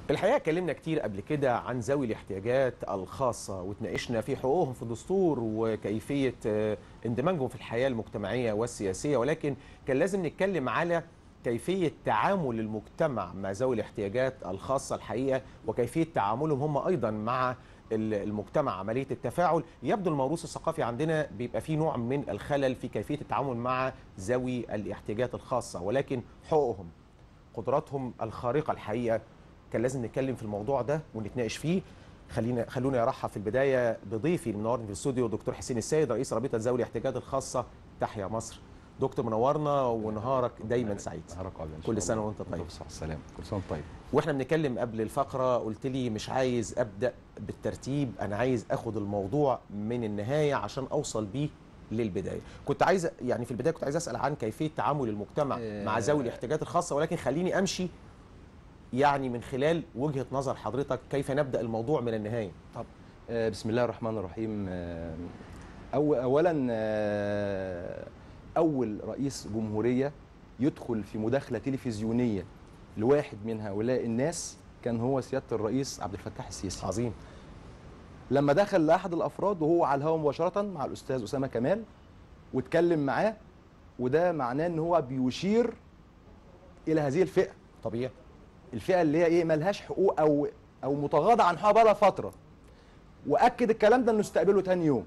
الحقيقه اتكلمنا كتير قبل كده عن ذوي الاحتياجات الخاصه وتناقشنا في حقوقهم في الدستور وكيفيه آه، اندماجهم في الحياه المجتمعيه والسياسيه ولكن كان لازم نتكلم على كيفيه تعامل المجتمع مع ذوي الاحتياجات الخاصه الحقيقه وكيفيه تعاملهم هم ايضا مع ال- المجتمع عمليه التفاعل يبدو الموروث الثقافي عندنا بيبقى فيه نوع من الخلل في كيفيه التعامل مع ذوي الاحتياجات الخاصه ولكن حقوقهم قدراتهم الخارقه الحقيقه كان لازم نتكلم في الموضوع ده ونتناقش فيه خلينا خلوني ارحب في البدايه بضيفي المنورني في الاستوديو دكتور حسين السيد رئيس رابطه ذوي الاحتياجات الخاصه تحيا مصر دكتور منورنا ونهارك دايما سعيد نهارك أبيض إن شاء كل الله. سنه وانت طيب بالصحة والسلام كل سنه وانت طيب واحنا بنتكلم قبل الفقره قلت لي مش عايز ابدا بالترتيب انا عايز اخد الموضوع من النهايه عشان اوصل بيه للبدايه كنت عايز يعني في البدايه كنت عايز اسال عن كيفيه تعامل المجتمع آه. مع ذوي الاحتياجات الخاصه ولكن خليني امشي يعني من خلال وجهه نظر حضرتك كيف نبدا الموضوع من النهايه طب آه، بسم الله الرحمن الرحيم آه، أو اولا آه، اول رئيس جمهوريه يدخل في مداخله تلفزيونيه لواحد من هؤلاء الناس كان هو سياده الرئيس عبد الفتاح السيسي عظيم لما دخل لاحد الافراد وهو على الهواء مباشره مع الاستاذ اسامه كمال واتكلم معاه وده معناه ان هو بيشير الى هذه الفئه طبيعي الفئه اللي هي ايه ملهاش حقوق او او متغاضى عن حقوقها بقالها فتره واكد الكلام ده انه استقبله تاني يوم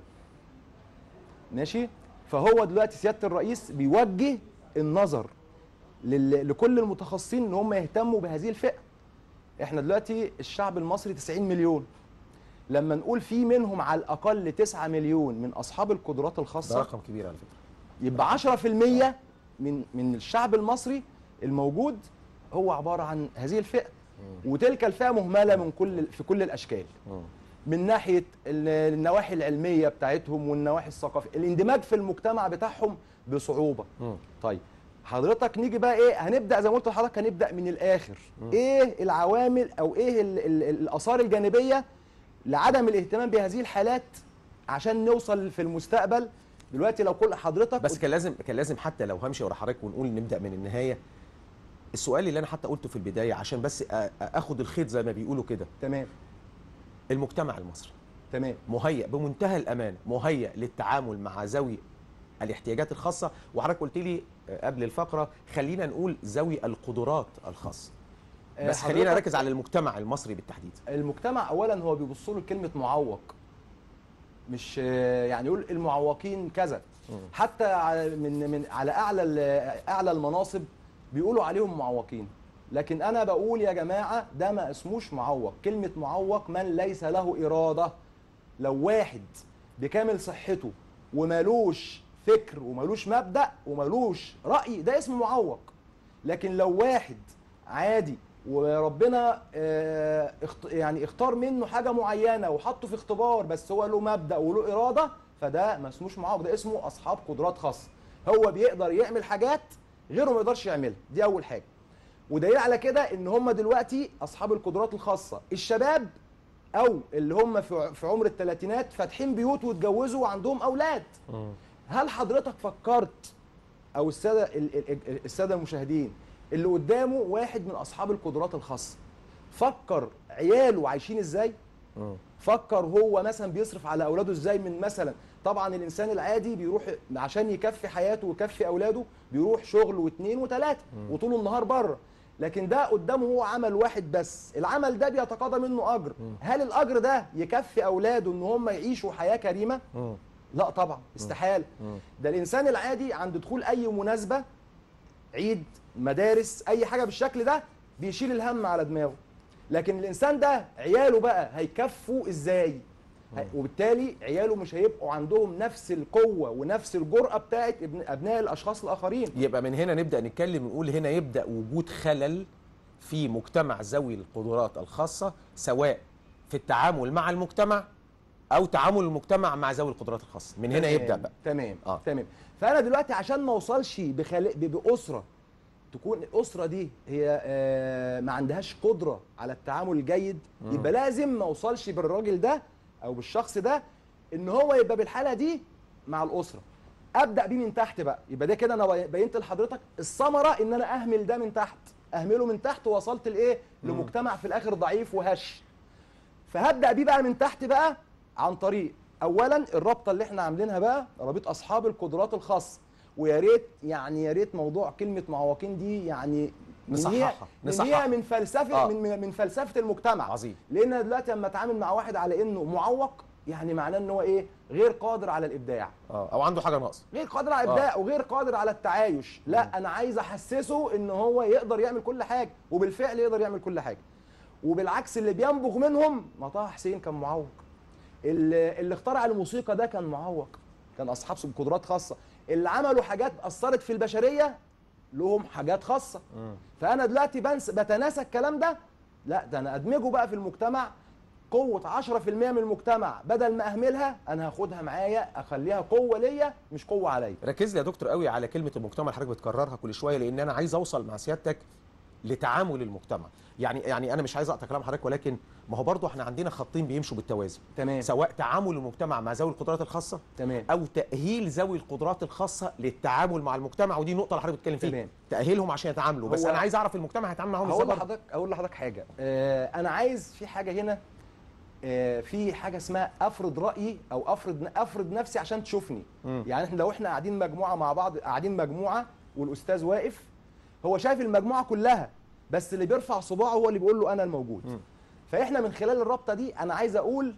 ماشي فهو دلوقتي سياده الرئيس بيوجه النظر لل... لكل المتخصصين ان هم يهتموا بهذه الفئه احنا دلوقتي الشعب المصري 90 مليون لما نقول في منهم على الاقل 9 مليون من اصحاب القدرات ده الخاصه رقم كبير على فكره يبقى 10% من من الشعب المصري الموجود هو عباره عن هذه الفئه وتلك الفئه مهمله من كل في كل الاشكال مم. من ناحيه ال- النواحي العلميه بتاعتهم والنواحي الثقافيه الاندماج في المجتمع بتاعهم بصعوبه مم. طيب حضرتك نيجي بقى ايه هنبدا زي ما قلت لحضرتك هنبدا من الاخر ايه العوامل او ايه ال ال الاثار الجانبيه لعدم الاهتمام بهذه الحالات عشان نوصل في المستقبل دلوقتي لو كل حضرتك بس كان لازم كان لازم حتى لو همشي ورا حضرتك ونقول نبدا من النهايه السؤال اللي انا حتى قلته في البدايه عشان بس أ- أ- اخد الخيط زي ما بيقولوا كده تمام المجتمع المصري تمام مهيأ بمنتهى الأمان مهيأ للتعامل مع ذوي الاحتياجات الخاصة وحضرتك قلت لي آه، قبل الفقرة خلينا نقول ذوي القدرات الخاصة آه، بس خلينا حضرتك- نركز على المجتمع المصري بالتحديد المجتمع اولا هو بيبص له لكلمه معوق مش آه، يعني يقول المعوقين كذا حتى على- من من على اعلى ال- اعلى المناصب بيقولوا عليهم معوقين لكن انا بقول يا جماعه ده ما اسموش معوق كلمه معوق من ليس له اراده لو واحد بكامل صحته ومالوش فكر ومالوش مبدا ومالوش راي ده اسمه معوق لكن لو واحد عادي وربنا آه، اخت- يعني اختار منه حاجه معينه وحطه في اختبار بس هو له مبدا وله اراده فده ما اسموش معوق ده اسمه اصحاب قدرات خاصه هو بيقدر يعمل حاجات غيره ما يقدرش يعملها دي اول حاجه ودليل على كده ان هم دلوقتي اصحاب القدرات الخاصه الشباب او اللي هم في في عمر الثلاثينات فاتحين بيوت واتجوزوا وعندهم اولاد هل حضرتك فكرت او الساده ال- ال- ال- الساده المشاهدين اللي قدامه واحد من اصحاب القدرات الخاصه فكر عياله عايشين ازاي فكر هو مثلا بيصرف على اولاده ازاي من مثلا طبعا الانسان العادي بيروح عشان يكفي حياته ويكفي اولاده بيروح شغل واثنين وثلاثه وطول النهار بره لكن ده قدامه هو عمل واحد بس العمل ده بيتقاضى منه اجر هل الاجر ده يكفي اولاده ان هم يعيشوا حياه كريمه لا طبعا استحاله ده الانسان العادي عند دخول اي مناسبه عيد مدارس اي حاجه بالشكل ده بيشيل الهم على دماغه لكن الانسان ده عياله بقى هيكفوا ازاي هي- وبالتالي عياله مش هيبقوا عندهم نفس القوه ونفس الجرأه بتاعت ابن ابناء الاشخاص الاخرين يبقى من هنا نبدأ نتكلم ونقول هنا يبدأ وجود خلل في مجتمع ذوي القدرات الخاصة سواء في التعامل مع المجتمع أو تعامل المجتمع مع ذوي القدرات الخاصة من هنا تمام، يبدأ بقى تمام آه. آه. تمام فانا دلوقتي عشان ما اوصلش بخل... ب- باسره تكون الاسره دي هي آه ما عندهاش قدره على التعامل الجيد يبقى لازم ما اوصلش بالراجل ده او بالشخص ده ان هو يبقى بالحاله دي مع الاسره ابدا بيه من تحت بقى يبقى ده كده انا بينت لحضرتك الثمره ان انا اهمل ده من تحت اهمله من تحت ووصلت لايه لمجتمع في الاخر ضعيف وهش فهبدا بيه بقى من تحت بقى عن طريق اولا الرابطه اللي احنا عاملينها بقى رابطه اصحاب القدرات الخاصه ويا ريت يعني يا ريت موضوع كلمه معوقين دي يعني من هي نصححها، من نصححها. هي من فلسفه آه. من من- من فلسفه المجتمع عظيم. لان أنا دلوقتي لما اتعامل مع واحد على انه معوق يعني معناه ان هو ايه غير قادر على الابداع اه او عنده حاجه ناقصه غير قادر على الابداع وغير قادر على التعايش لا انا عايز احسسه ان هو يقدر يعمل كل حاجه وبالفعل يقدر يعمل كل حاجه وبالعكس اللي بينبغ منهم ما طه حسين كان معوق اللي, اللي اخترع الموسيقى ده كان معوق كان اصحاب قدرات خاصه اللي عملوا حاجات اثرت في البشريه لهم حاجات خاصه فانا دلوقتي بنس بتناسى الكلام ده لا ده انا ادمجه بقى في المجتمع قوة 10% من المجتمع بدل ما اهملها انا هاخدها معايا اخليها قوة ليا مش قوة عليا ركز لي يا دكتور قوي على كلمه المجتمع اللي حضرتك بتكررها كل شويه لان انا عايز اوصل مع سيادتك لتعامل المجتمع يعني يعني انا مش عايز اقطع كلام حضرتك ولكن ما هو برضه احنا عندنا خطين بيمشوا بالتوازي تمام سواء تعامل المجتمع مع ذوي القدرات الخاصه تمام او تاهيل ذوي القدرات الخاصه للتعامل مع المجتمع ودي النقطه اللي حضرتك بتتكلم فيها تمام. تاهيلهم عشان يتعاملوا بس هو- انا عايز اعرف المجتمع هيتعامل معاهم ازاي هقول برضه. لحضرتك اقول لحضرتك حاجه آه انا عايز في حاجه هنا آه في حاجه اسمها افرض رايي او افرض افرض نفسي عشان تشوفني مم. يعني احنا لو احنا قاعدين مجموعه مع بعض قاعدين مجموعه والاستاذ واقف هو شايف المجموعه كلها بس اللي بيرفع صباعه هو اللي بيقول له انا الموجود مم. فاحنا من خلال الرابطه دي انا عايز اقول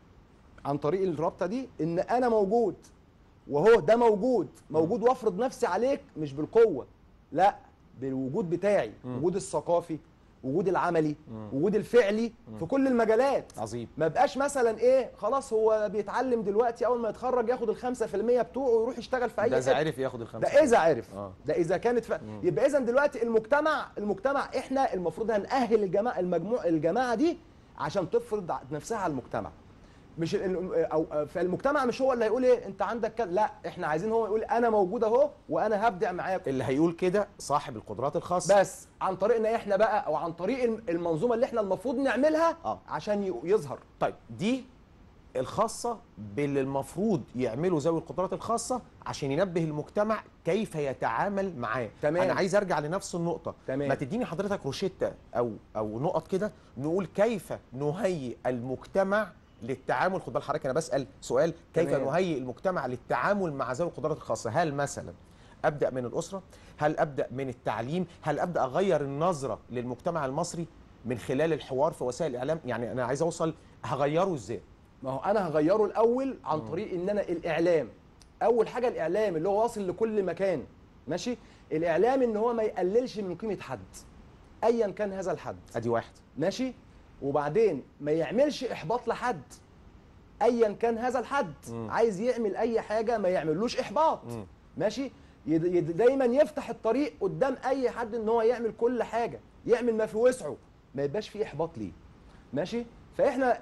عن طريق الرابطه دي ان انا موجود وهو ده موجود موجود وافرض نفسي عليك مش بالقوه لا بالوجود بتاعي مم. وجود الثقافي وجود العملي مم. وجود الفعلي في كل المجالات عظيم ما بقاش مثلا ايه خلاص هو بيتعلم دلوقتي اول ما يتخرج ياخد الخمسة في المية بتوعه ويروح يشتغل في اي ده اذا حتة. عرف ياخد الخمسه ده اذا عرف آه. ده اذا كانت ف... يبقى اذا دلوقتي المجتمع المجتمع احنا المفروض هنأهل الجماعه المجموع الجماعه دي عشان تفرض ع- نفسها على المجتمع مش ال- او فالمجتمع مش هو اللي هيقول ايه انت عندك كده لا احنا عايزين هو يقول انا موجود اهو وانا هبدع معاكم اللي هيقول كده صاحب القدرات الخاصه بس عن طريقنا احنا بقى او عن طريق الم- المنظومه اللي احنا المفروض نعملها آه. عشان ي- يظهر طيب دي الخاصة باللي المفروض يعملوا ذوي القدرات الخاصة عشان ينبه المجتمع كيف يتعامل معاه تمام. أنا عايز أرجع لنفس النقطة تمام. ما تديني حضرتك روشتة أو أو نقط كده نقول كيف نهيئ المجتمع للتعامل خد بال حضرتك أنا بسأل سؤال كيف تمام. نهيئ المجتمع للتعامل مع ذوي القدرات الخاصة هل مثلا أبدأ من الأسرة هل أبدأ من التعليم هل أبدأ أغير النظرة للمجتمع المصري من خلال الحوار في وسائل الإعلام يعني أنا عايز أوصل هغيره إزاي ما هو انا هغيره الاول عن طريق ان انا الاعلام اول حاجه الاعلام اللي هو واصل لكل مكان ماشي الاعلام ان هو ما يقللش من قيمه حد ايا كان هذا الحد ادي واحد ماشي وبعدين ما يعملش احباط لحد ايا كان هذا الحد مم. عايز يعمل اي حاجه ما يعملوش احباط مم. ماشي يد يد دايما يفتح الطريق قدام اي حد ان هو يعمل كل حاجه يعمل ما في وسعه ما يبقاش فيه احباط ليه ماشي فاحنا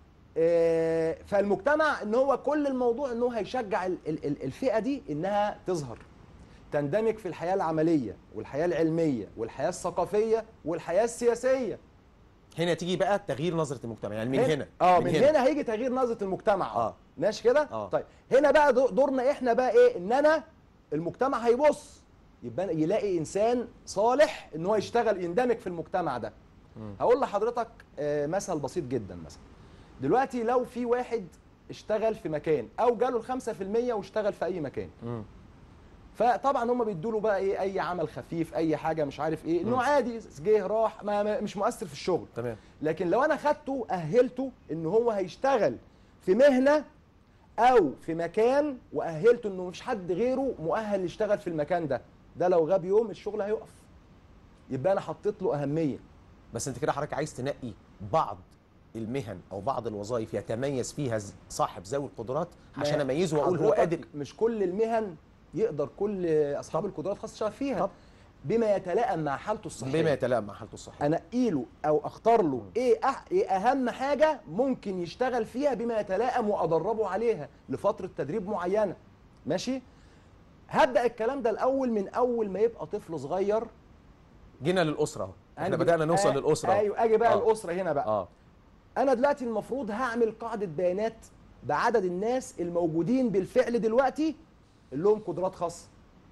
آه، فالمجتمع ان هو كل الموضوع ان هو هيشجع ال- ال- ال- الفئه دي انها تظهر تندمج في الحياه العمليه والحياه العلميه والحياه الثقافيه والحياه السياسيه هنا تيجي بقى تغيير نظره المجتمع يعني من هنا اه من هنا, هنا هيجي تغيير نظره المجتمع آه. ماشي كده آه. طيب هنا بقى دو- دورنا احنا بقى ايه ان انا المجتمع هيبص يبقى يلاقي انسان صالح ان هو يشتغل يندمج في المجتمع ده مم. هقول لحضرتك آه، مثل بسيط جدا مثلا دلوقتي لو في واحد اشتغل في مكان او جاله الخمسة في المية واشتغل في اي مكان مم. فطبعا هم بيدوا له بقى ايه اي عمل خفيف اي حاجه مش عارف ايه انه مم. عادي جه راح ما ما- مش مؤثر في الشغل تمام لكن لو انا خدته اهلته ان هو هيشتغل في مهنه او في مكان واهلته انه مش حد غيره مؤهل يشتغل في المكان ده ده لو غاب يوم الشغل هيقف يبقى انا حطيت له اهميه بس انت كده حضرتك عايز تنقي بعض المهن او بعض الوظائف يتميز فيها ز- صاحب ذوي القدرات عشان ما اميزه واقول هو حضرتك قادر مش كل المهن يقدر كل اصحاب القدرات الخاصه يشتغل فيها طب. بما يتلائم مع حالته الصحيه بما يتلائم مع حالته الصحيه انقي له او اختار له ايه أح ايه اهم حاجه ممكن يشتغل فيها بما يتلائم وادربه عليها لفتره تدريب معينه ماشي هبدا الكلام ده الاول من اول ما يبقى طفل صغير جينا للاسره اهو احنا عندي- بدانا نوصل آه، للاسره أهو. ايوه اجي بقى آه. الاسره هنا بقى اه انا دلوقتي المفروض هعمل قاعده بيانات بعدد الناس الموجودين بالفعل دلوقتي اللي لهم قدرات خاصه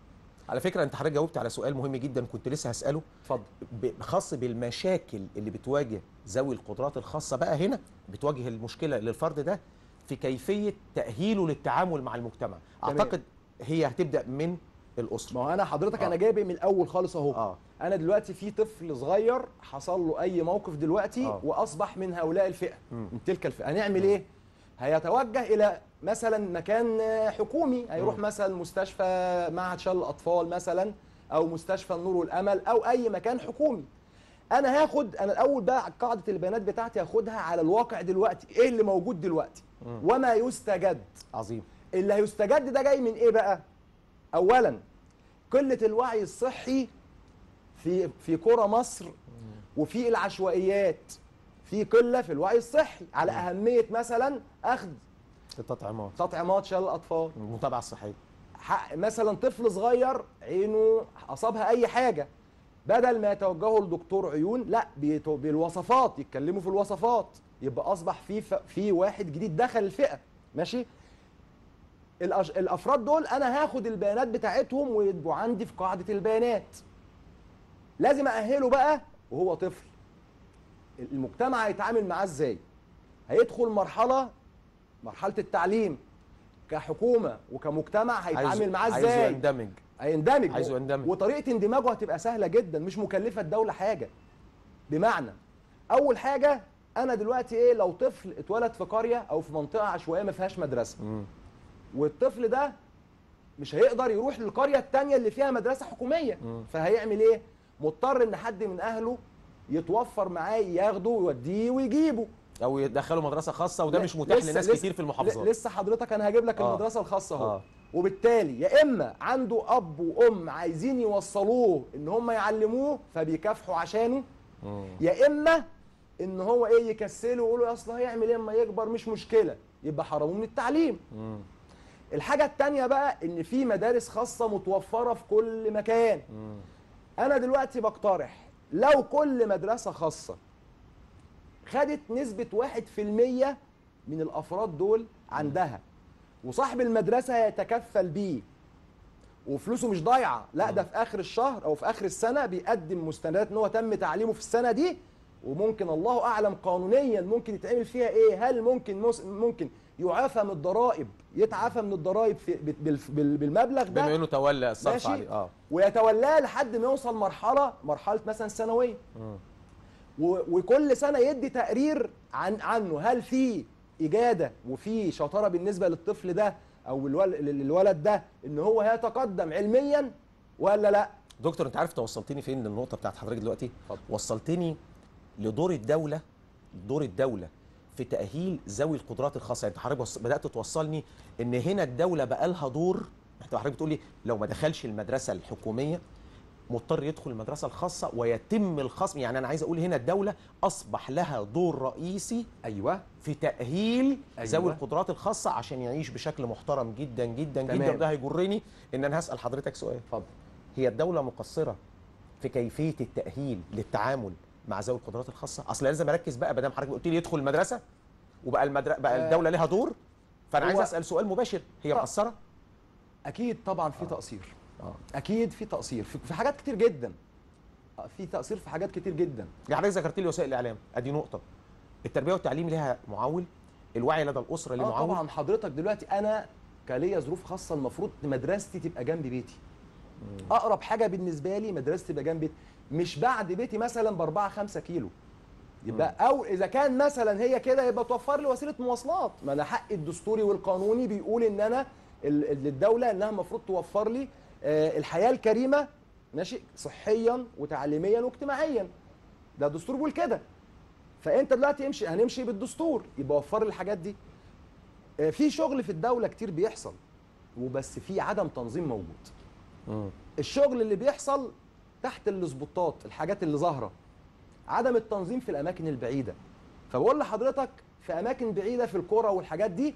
على فكره انت حضرتك جاوبت على سؤال مهم جدا كنت لسه هساله اتفضل ب- خاص بالمشاكل اللي بتواجه ذوي القدرات الخاصه بقى هنا بتواجه المشكله للفرد ده في كيفيه تاهيله للتعامل مع المجتمع تمام. اعتقد هي هتبدا من الاسره ما هو انا حضرتك آه. انا جايب من الاول خالص اهو اه انا دلوقتي في طفل صغير حصل له اي موقف دلوقتي آه. واصبح من هؤلاء الفئه مم. من تلك الفئه هنعمل ايه هيتوجه الى مثلا مكان آه، حكومي هيروح مم. مثلا مستشفى معهد شلل الاطفال مثلا او مستشفى النور والامل او اي مكان حكومي انا هاخد انا الاول بقى قاعده البيانات بتاعتي هاخدها على الواقع دلوقتي ايه اللي موجود دلوقتي مم. وما يستجد عظيم اللي هيستجد ده جاي من ايه بقى اولا قله الوعي الصحي في في قرى مصر وفي العشوائيات في قله في الوعي الصحي على اهميه مثلا اخذ التطعيمات تطعيمات شلل الاطفال المتابعه الصحيه حق مثلا طفل صغير عينه اصابها اي حاجه بدل ما يتوجهوا لدكتور عيون لا بيتو- بالوصفات يتكلموا في الوصفات يبقى اصبح في ف- في واحد جديد دخل الفئه ماشي الأش... الافراد دول انا هاخد البيانات بتاعتهم ويبقوا عندي في قاعده البيانات لازم ااهله بقى وهو طفل المجتمع هيتعامل معاه ازاي هيدخل مرحله مرحله التعليم كحكومه وكمجتمع هيتعامل معاه عايزه ازاي يندمج هيندمج عايزه يندمج. وطريقه اندماجه هتبقى سهله جدا مش مكلفه الدوله حاجه بمعنى اول حاجه انا دلوقتي ايه لو طفل اتولد في قريه او في منطقه عشوائيه ما فيهاش مدرسه مم. والطفل ده مش هيقدر يروح للقريه التانية اللي فيها مدرسه حكوميه مم. فهيعمل ايه مضطر ان حد من اهله يتوفر معاه ياخده ويوديه ويجيبه او يدخلوا مدرسه خاصه وده لا، مش متاح لسه- لناس لسه- كتير في المحافظات ل- لسه حضرتك انا هجيب لك آه. المدرسه الخاصه اهو آه. وبالتالي يا اما عنده اب وام عايزين يوصلوه ان هم يعلموه فبيكافحوا عشانه مم. يا اما ان هو ايه يكسله ويقول له اصل هيعمل ايه اما يكبر مش مشكله يبقى حرموه من التعليم مم. الحاجه التانية بقى ان في مدارس خاصه متوفره في كل مكان مم. انا دلوقتي بقترح لو كل مدرسه خاصه خدت نسبه 1% من الافراد دول عندها وصاحب المدرسه يتكفل بيه وفلوسه مش ضايعه لا ده في اخر الشهر او في اخر السنه بيقدم مستندات ان هو تم تعليمه في السنه دي وممكن الله اعلم قانونيا ممكن يتعمل فيها ايه هل ممكن مس- ممكن يعافى من الضرائب يتعافى من الضرائب في بال- بال- بالمبلغ ده بما انه تولى الصرف ماشي. عليه اه ويتولاه لحد ما يوصل مرحله مرحله مثلا ثانويه مم. و- وكل سنه يدي تقرير عن عنه هل في اجاده وفي شطاره بالنسبه للطفل ده او الول- الولد ده ان هو هيتقدم علميا ولا لا دكتور انت عارف توصلتني فين للنقطه بتاعت حضرتك دلوقتي اتفضل. وصلتني لدور الدوله دور الدوله في تاهيل ذوي القدرات الخاصه يعني انت حضرتك وص- بدات توصلني ان هنا الدوله بقى لها دور انت حضرتك بتقولي لو ما دخلش المدرسه الحكوميه مضطر يدخل المدرسه الخاصه ويتم الخصم يعني انا عايز اقول هنا الدوله اصبح لها دور رئيسي ايوه في تاهيل أيوة. ذوي القدرات الخاصه عشان يعيش بشكل محترم جدا جدا تمام. جدا وده هيجرني ان انا هسال حضرتك سؤال اتفضل هي الدولة مقصرة في كيفية التأهيل للتعامل مع ذوي القدرات الخاصة؟ أصل لازم أركز بقى ما دام حضرتك قلت لي يدخل المدرسة وبقى المدر... بقى آه. الدولة لها دور فأنا عايز هو- أسأل سؤال مباشر هي طب. مقصرة؟ اكيد طبعا في تقصير اه اكيد في تقصير في في حاجات كتير جدا آه، في تقصير في حاجات كتير جدا يعني حضرتك ذكرت لي وسائل الإعلام أدي نقطة التربية والتعليم لها معول الوعي لدى الأسرة ليه اه معول طبعا حضرتك دلوقتي انا كليا ظروف خاصه المفروض مدرستي تبقى جنب بيتي اقرب حاجه بالنسبه لي مدرستي تبقى جنب بيتي مش بعد بيتي مثلا ب 4 5 كيلو يبقى او اذا كان مثلا هي كده يبقى توفر لي وسيله مواصلات ما انا حقي الدستوري والقانوني بيقول ان انا ال- ال- الدوله انها المفروض توفر لي آه، الحياه الكريمه ماشي صحيا وتعليميا واجتماعيا ده الدستور بيقول كده فانت دلوقتي امشي هنمشي بالدستور يبقى وفر لي الحاجات دي آه، في شغل في الدوله كتير بيحصل وبس في عدم تنظيم موجود مم. الشغل اللي بيحصل تحت السبوتات الحاجات اللي ظاهره عدم التنظيم في الاماكن البعيده فبقول لحضرتك في اماكن بعيده في القرى والحاجات دي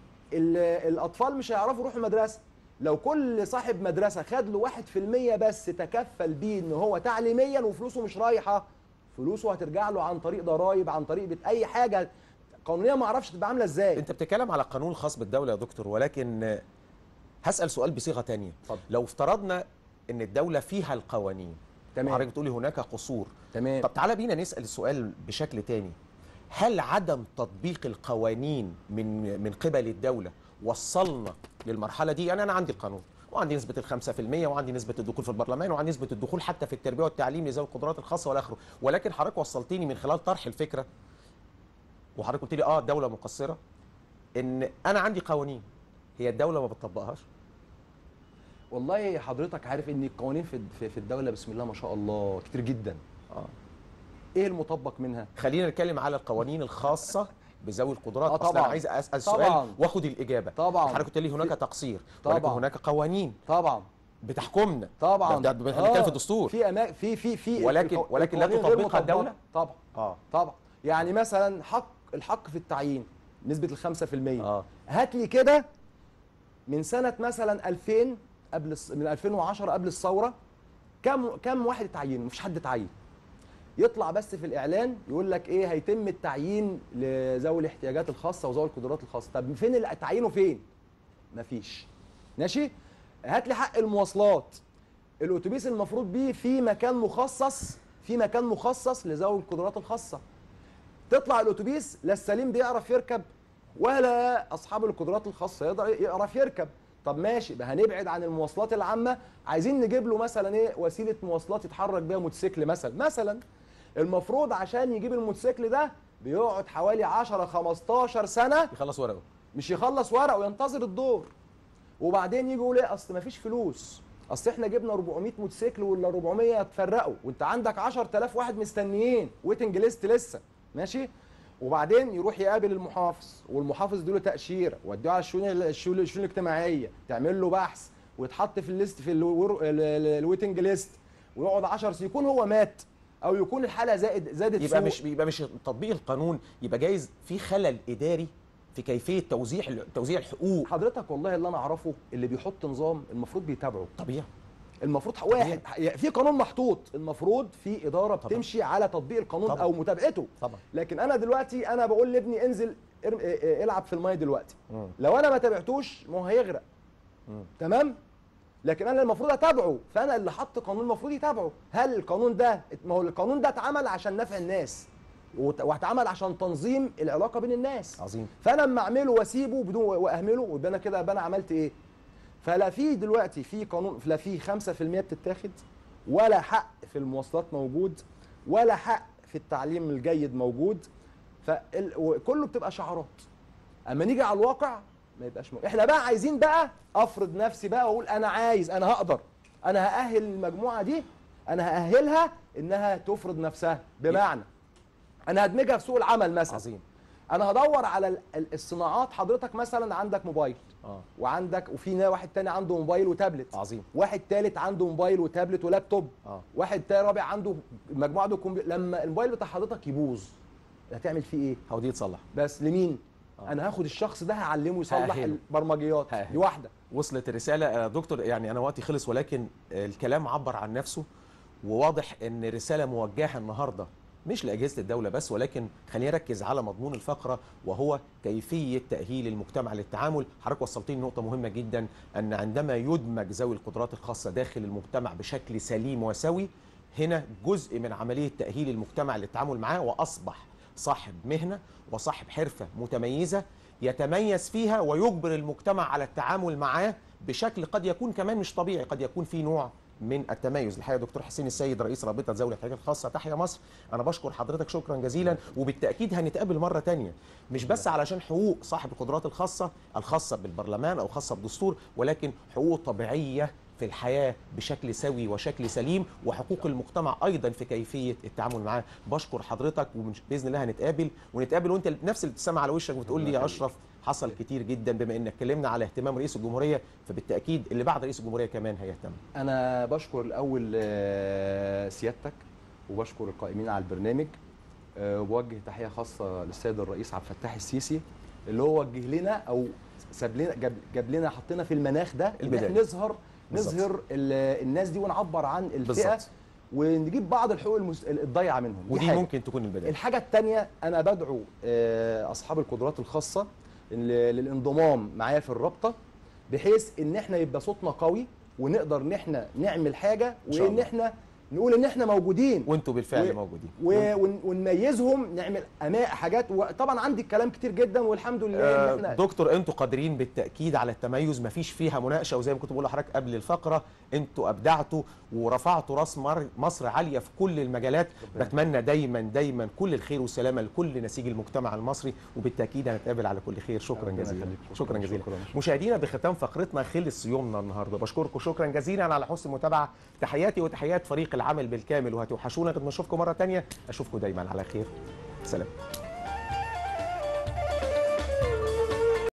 ال- الاطفال مش هيعرفوا يروحوا المدرسه لو كل صاحب مدرسه خد له 1% بس تكفل بيه ان هو تعليميا وفلوسه مش رايحه فلوسه هترجع له عن طريق ضرائب عن طريق بت- اي حاجه قانونيا ما اعرفش تبقى عامله ازاي أنت بتتكلم على قانون خاص بالدولة يا دكتور ولكن آه، هسأل سؤال بصيغة تانية اتفضل. لو افترضنا ان الدوله فيها القوانين تمام. حضرتك بتقولي هناك قصور تمام طب تعالى بينا نسال السؤال بشكل تاني هل عدم تطبيق القوانين من من قبل الدوله وصلنا للمرحله دي يعني انا عندي القانون وعندي نسبة الخمسة في المية وعندي نسبة الدخول في البرلمان وعندي نسبة الدخول حتى في التربية والتعليم لذوي القدرات الخاصة والى آخره ولكن حضرتك وصلتني من خلال طرح الفكرة وحضرتك قلت لي اه الدولة مقصرة ان انا عندي قوانين هي الدولة ما بتطبقهاش والله حضرتك عارف ان القوانين في في- في الدوله بسم الله ما شاء الله كتير جدا اه ايه المطبق منها خلينا نتكلم على القوانين الخاصة بذوي القدرات آه أصل طبعاً. انا عايز اسال سؤال طبعاً. واخد الاجابه طبعاً. حضرتك قلت لي هناك تقصير ولكن طبعاً. هناك قوانين طبعا بتحكمنا طبعا ده, ده بنتكلم في الدستور في أما... في في في ولكن- الق- ولكن لا القوانين غير تطبقها مطبقة. الدولة؟ طبعا اه طبعا يعني مثلا حق الحق في التعيين نسبه الخمسة في المية اه هات لي كده من سنه مثلا 2000 قبل الص- من 2010 قبل الثوره كم كم واحد اتعين مفيش حد اتعين يطلع بس في الاعلان يقول لك ايه هيتم التعيين لذوي الاحتياجات الخاصه وذوي القدرات الخاصه طب فين اللي تعيينه فين مفيش ماشي هات لي حق المواصلات الاتوبيس المفروض بيه في مكان مخصص في مكان مخصص لذوي القدرات الخاصه تطلع الاتوبيس لا السليم بيعرف يركب ولا اصحاب القدرات الخاصه يقدر يعرف يركب طب ماشي بقى هنبعد عن المواصلات العامه عايزين نجيب له مثلا ايه وسيله مواصلات يتحرك بيها موتوسيكل مثلا مثلا المفروض عشان يجيب الموتوسيكل ده بيقعد حوالي 10 15 سنه يخلص ورقه مش يخلص ورق وينتظر الدور وبعدين يجي يقول ايه اصل مفيش فلوس اصل احنا جبنا 400 موتوسيكل ولا 400 اتفرقوا وانت عندك 10000 واحد مستنيين ويتنج ليست لسه ماشي وبعدين يروح يقابل المحافظ والمحافظ يديله تاشيره ويوديه على الشؤون الشؤون الشؤون الاجتماعيه تعمل له بحث ويتحط في الليست في الور- ال- ال- الويتنج ليست ويقعد 10 سنين يكون هو مات او يكون الحاله زائد زادت يبقى سوء. مش يبقى مش تطبيق القانون يبقى جايز في خلل اداري في كيفيه توزيع توزيع الحقوق حضرتك والله اللي انا اعرفه اللي بيحط نظام المفروض بيتابعه طبيعي المفروض واحد في قانون محطوط المفروض في اداره طبعا. بتمشي على تطبيق القانون طبعا. او متابعته طبعا لكن انا دلوقتي انا بقول لابني انزل ارم- اه- اه- العب في الميه دلوقتي مم. لو انا ما تابعتوش ما هو هيغرق مم. تمام لكن انا المفروض اتابعه فانا اللي حط قانون المفروض يتابعه هل القانون ده ما هو القانون ده اتعمل عشان نفع الناس وت- واتعمل عشان تنظيم العلاقه بين الناس عظيم فانا اما اعمله واسيبه بدون واهمله يبقى انا كده يبقى انا عملت ايه فلا في دلوقتي في قانون لا في 5% بتتاخد ولا حق في المواصلات موجود ولا حق في التعليم الجيد موجود فكله بتبقى شعارات اما نيجي على الواقع ما يبقاش موجود. احنا بقى عايزين بقى افرض نفسي بقى واقول انا عايز انا هقدر انا هاهل المجموعه دي انا هاهلها انها تفرض نفسها بمعنى انا هدمجها في سوق العمل مثلا عظيم انا هدور على ال- ال- الصناعات حضرتك مثلا عندك موبايل اه وعندك وفي نا- واحد تاني عنده موبايل وتابلت عظيم واحد تالت عنده موبايل وتابلت ولابتوب اه واحد تاني رابع عنده مجموعه دي كمبيوتر لما الموبايل بتاع حضرتك يبوظ هتعمل فيه ايه هو دي يتصلح بس لمين آه. انا هاخد الشخص ده هعلمه يصلح هأهله. البرمجيات هأهله. دي واحده وصلت الرسالة يا دكتور يعني أنا وقتي خلص ولكن الكلام عبر عن نفسه وواضح إن رسالة موجهة النهاردة مش لأجهزة الدولة بس ولكن خلينا نركز على مضمون الفقرة وهو كيفية تأهيل المجتمع للتعامل حضرتك وصلتني نقطة مهمة جدا أن عندما يدمج ذوي القدرات الخاصة داخل المجتمع بشكل سليم وسوي هنا جزء من عملية تأهيل المجتمع للتعامل معاه وأصبح صاحب مهنة وصاحب حرفة متميزة يتميز فيها ويجبر المجتمع على التعامل معاه بشكل قد يكون كمان مش طبيعي قد يكون في نوع من التميز الحقيقه دكتور حسين السيد رئيس رابطه ذوي الاحتياجات الخاصه تحيا مصر انا بشكر حضرتك شكرا جزيلا وبالتاكيد هنتقابل مره تانية مش بس علشان حقوق صاحب القدرات الخاصه الخاصه بالبرلمان او خاصه بالدستور ولكن حقوق طبيعيه في الحياه بشكل سوي وشكل سليم وحقوق المجتمع ايضا في كيفيه التعامل معاه بشكر حضرتك وباذن الله هنتقابل ونتقابل وانت نفس الابتسامه على وشك بتقول لي يا اشرف حصل كتير جدا بما انك اتكلمنا على اهتمام رئيس الجمهوريه فبالتاكيد اللي بعد رئيس الجمهوريه كمان هيهتم انا بشكر الاول آه، سيادتك وبشكر القائمين على البرنامج آه، وبوجه تحيه خاصه للسيد الرئيس عبد الفتاح السيسي اللي هو وجه لنا او ساب لنا جاب, جاب لنا حطينا في المناخ ده ان البداية. احنا نظهر بالظبط. نظهر ال- الناس دي ونعبر عن الفئه بالظبط ونجيب بعض الحقوق المس... الضايعه منهم دي ودي حاجة. ممكن تكون البدايه الحاجة التانية أنا بدعو آه، أصحاب القدرات الخاصة ل- للانضمام معايا في الرابطة بحيث إن إحنا يبقى صوتنا قوي ونقدر ان احنا نعمل حاجه شاء وان الله. احنا نقول ان احنا موجودين وانتوا بالفعل و- موجودين و- ون- ونميزهم نعمل اماء حاجات وطبعا عندي الكلام كتير جدا والحمد لله آه، ان احنا دكتور انتوا قادرين بالتاكيد على التميز مفيش فيها مناقشه وزي ما كنت بقول لحضرتك قبل الفقره انتوا ابدعتوا ورفعتوا راس مر- مصر عاليه في كل المجالات بتمنى دايما دايما كل الخير والسلامه لكل نسيج المجتمع المصري وبالتاكيد هنتقابل على كل خير شكرا ربنا جزيلا يخليك. شكرا شكراً، جزيلا شكراً. مشاهدينا بختام فقرتنا خلص يومنا النهارده بشكركم شكرا جزيلا على حسن المتابعه تحياتي وتحيات فريق العمل بالكامل وهتوحشونا لما اشوفكم مره تانية اشوفكم دايما على خير سلام